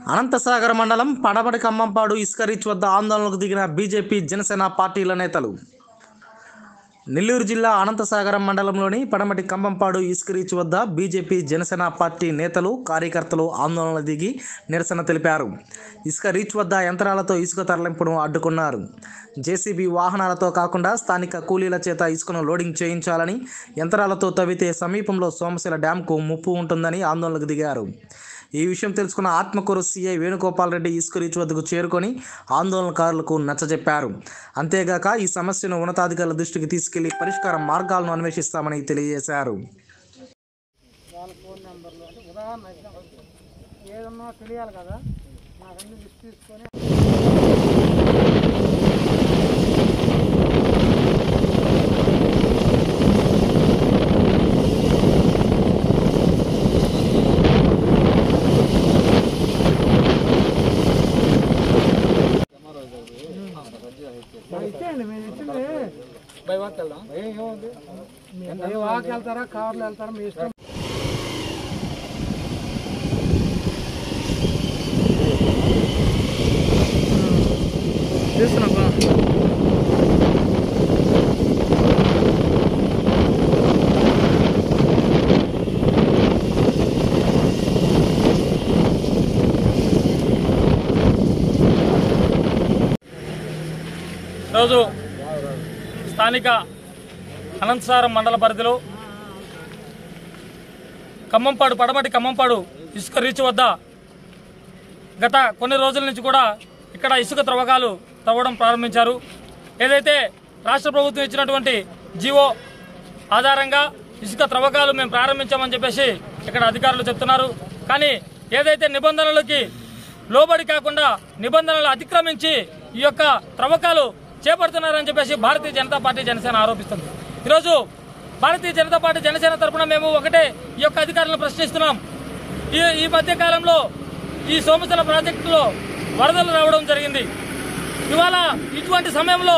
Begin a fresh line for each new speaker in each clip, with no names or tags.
అనంతసాగర్ మండలం పడమటి ఖమ్మంపాడు ఇసుక రీచ్ వద్ద ఆందోళనకు దిగిన బీజేపీ జనసేన పార్టీల నేతలు నెల్లూరు జిల్లా అనంతసాగరం మండలంలోని పడమటి కంబంపాడు ఇసుక రీచ్ వద్ద బీజేపీ జనసేన పార్టీ నేతలు కార్యకర్తలు ఆందోళన దిగి నిరసన తెలిపారు ఇసుక రీచ్ వద్ద యంత్రాలతో ఇసుక తరలింపును అడ్డుకున్నారు జేసీబీ వాహనాలతో కాకుండా స్థానిక కూలీల చేత ఇసుకను లోడింగ్ చేయించాలని యంత్రాలతో తవ్వితే సమీపంలో సోమశిల డ్యాంకు ముప్పు ఉంటుందని ఆందోళనకు దిగారు ఈ విషయం తెలుసుకున్న ఆత్మకూరు సీఐ వేణుగోపాల్ రెడ్డి ఇసుక రీచ్ వద్దకు చేరుకొని ఆందోళనకారులకు నచ్చజెప్పారు అంతేగాక ఈ సమస్యను ఉన్నతాధికారుల దృష్టికి తీసుకెళ్లి పరిష్కార మార్గాలను అన్వేషిస్తామని తెలియజేశారు
వాళ్ళ ఫోన్ నెంబర్లు అంటే ఉదాహరణ ఎగ్జాంపుల్ ఏదన్నా తెలియాలి కదా నాకు అన్ని లిస్ట్ తీసుకొని మరి ఇచ్చేయండి మీరు ఇచ్చింది బై వాక్ వెళ్దాం ఏముంది బై వాక్ వెళ్తారా కార్లో వెళ్తారా మీ ఇష్టం
ఈరోజు స్థానిక అనంతసారం మండల పరిధిలో ఖమ్మంపాడు పడమటి ఖమ్మంపాడు ఇసుక రీచ్ వద్ద గత కొన్ని రోజుల నుంచి కూడా ఇక్కడ ఇసుక త్రవ్వకాలు తవ్వడం ప్రారంభించారు ఏదైతే రాష్ట్ర ప్రభుత్వం ఇచ్చినటువంటి జీవో ఆధారంగా ఇసుక త్రవ్వకాలు మేము ప్రారంభించామని చెప్పేసి ఇక్కడ అధికారులు చెప్తున్నారు కానీ ఏదైతే నిబంధనలకి లోబడి కాకుండా నిబంధనలు అతిక్రమించి ఈ యొక్క త్రవ్వకాలు చేపడుతున్నారని చెప్పేసి భారతీయ జనతా పార్టీ జనసేన ఆరోపిస్తుంది ఈరోజు భారతీయ జనతా పార్టీ జనసేన తరపున మేము ఒకటే ఈ యొక్క అధికారులను ప్రశ్నిస్తున్నాం ఈ ఈ మధ్య కాలంలో ఈ సోమశిల ప్రాజెక్టులో వరదలు రావడం జరిగింది ఇవాళ ఇటువంటి సమయంలో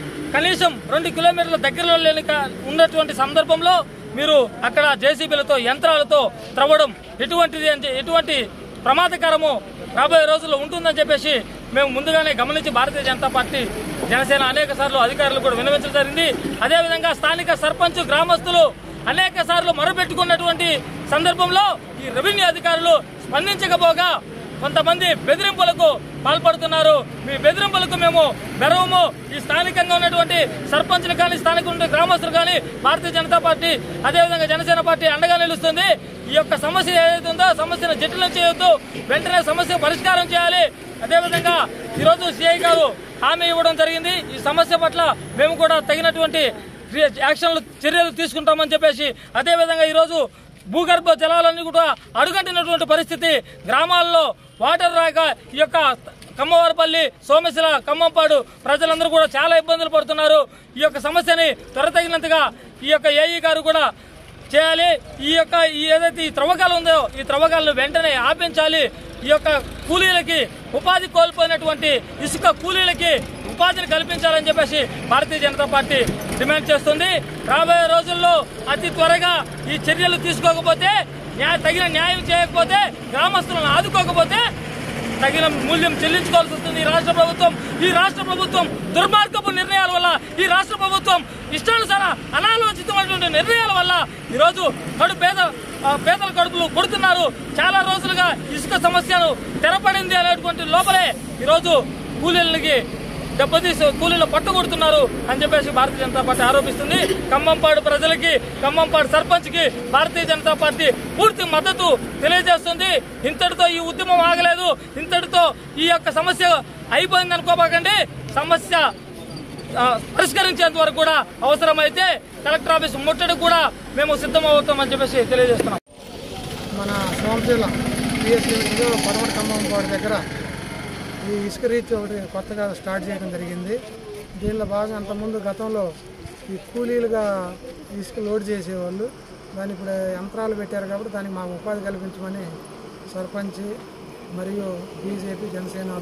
కనీసం రెండు కిలోమీటర్ల దగ్గరలో లేని క- ఉన్నటువంటి సందర్భంలో మీరు అక్కడ జేసీబీలతో యంత్రాలతో త్రవ్వడం ఎటువంటిది అని చె- ఎటువంటి ప్రమాదకరము రాబోయే రోజుల్లో ఉంటుందని చెప్పేసి మేము ముందుగానే గమనించి భారతీయ జనతా పార్టీ జనసేన అనేక సార్లు అధికారులు కూడా వినవించడం జరిగింది అదేవిధంగా స్థానిక సర్పంచ్ గ్రామస్తులు అనేక సార్లు మొరపెట్టుకున్నటువంటి సందర్భంలో ఈ రెవెన్యూ అధికారులు స్పందించకపోగా కొంతమంది బెదిరింపులకు పాల్పడుతున్నారు మీ బెదిరింపులకు మేము బెరవము ఈ స్థానికంగా ఉన్నటువంటి సర్పంచ్లు కానీ స్థానిక ఉన్న గ్రామస్తులు కానీ భారతీయ జనతా పార్టీ అదేవిధంగా జనసేన పార్టీ అండగా నిలుస్తుంది ఈ యొక్క సమస్య ఏదైతే ఉందో సమస్యను జటిలం చేయొద్దు వెంటనే సమస్య పరిష్కారం చేయాలి అదేవిధంగా ఈరోజు సిఐ గారు హామీ ఇవ్వడం జరిగింది ఈ సమస్య పట్ల మేము కూడా తగినటువంటి యాక్షన్లు చర్యలు తీసుకుంటామని చెప్పేసి అదేవిధంగా ఈరోజు భూగర్భ జలాలన్నీ కూడా అడుగంటినటువంటి పరిస్థితి గ్రామాల్లో వాటర్ రాక ఈ యొక్క కమ్మవారపల్లి సోమశిల ఖమ్మంపాడు ప్రజలందరూ కూడా చాలా ఇబ్బందులు పడుతున్నారు ఈ యొక్క సమస్యని త్వరతగినంతగా ఈ యొక్క ఏఈ గారు కూడా చేయాలి ఈ యొక్క ఈ ఏదైతే ఈ త్రవ్వకాలు ఉందో ఈ త్రవ్వకాలను వెంటనే ఆపించాలి ఈ యొక్క కూలీలకి ఉపాధి కోల్పోయినటువంటి ఇసుక కూలీలకి ఉపాధిని కల్పించాలని చెప్పేసి భారతీయ జనతా పార్టీ డిమాండ్ చేస్తుంది రాబోయే రోజుల్లో అతి త్వరగా ఈ చర్యలు తీసుకోకపోతే న్యాయ తగిన న్యాయం చేయకపోతే గ్రామస్తులను ఆదుకోకపోతే తగిన మూల్యం చెల్లించుకోవాల్సి వస్తుంది ఈ రాష్ట్ర ప్రభుత్వం ఈ రాష్ట్ర ప్రభుత్వం దుర్మార్గపు నిర్ణయాల వల్ల ఈ రాష్ట్ర ప్రభుత్వం ఇష్టానుసార అనాలోచితమైనటువంటి నిర్ణయాల వల్ల ఈరోజు కడు పేద ఆ, పేదల కడుపులు కొడుతున్నారు చాలా రోజులుగా ఇసుక సమస్యను తెరపడింది అనేటువంటి లోపలే ఈరోజు కూలీలకి దెబ్బతీసి కూలీలు పట్టుకొడుతున్నారు అని చెప్పేసి భారతీయ జనతా పార్టీ ఆరోపిస్తుంది ఖమ్మంపాడు ప్రజలకి ఖమ్మంపాడు సర్పంచ్ కి భారతీయ జనతా పార్టీ పూర్తి మద్దతు తెలియజేస్తుంది ఇంతటితో ఈ ఉద్యమం ఆగలేదు ఇంతటితో ఈ యొక్క సమస్య అయిపోయింది అనుకోబాకండి సమస్య ఆ, పరిష్కరించేంత వరకు కూడా అవసరమైతే కలెక్టర్ ఆఫీస్ ముట్టడి కూడా మేము సిద్ధమవుతామని చెప్పేసి తెలియజేస్తున్నాం
మన సోమశీల పిఎస్సీ పడమటి ఖమ్మం వాడి దగ్గర ఈ ఇసుక రీచ్ ఒకటి కొత్తగా స్టార్ట్ చేయడం జరిగింది దీనిలో భాగంగా అంతకుముందు గతంలో ఈ కూలీలుగా ఇసుక లోడ్ చేసేవాళ్ళు దాన్ని ఇప్పుడు యంత్రాలు పెట్టారు కాబట్టి దానికి మాకు ఉపాధి కల్పించమని సర్పంచ్ మరియు బీజేపీ జనసేన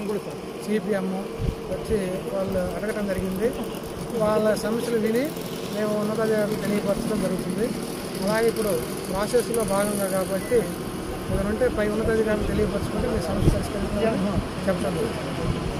సిపిఎం వచ్చి వాళ్ళు అడగటం జరిగింది వాళ్ళ సమస్యలు విని మేము ఉన్నతాధికారులకు తెలియపరచడం జరుగుతుంది అలాగే ఇప్పుడు ప్రాసెస్లో భాగంగా కాబట్టి ఏదైనా ఉంటే పై ఉన్నతాధికారులు తెలియపరచుకుంటే మీ సమస్య పరిష్కరించాలని చెప్తాను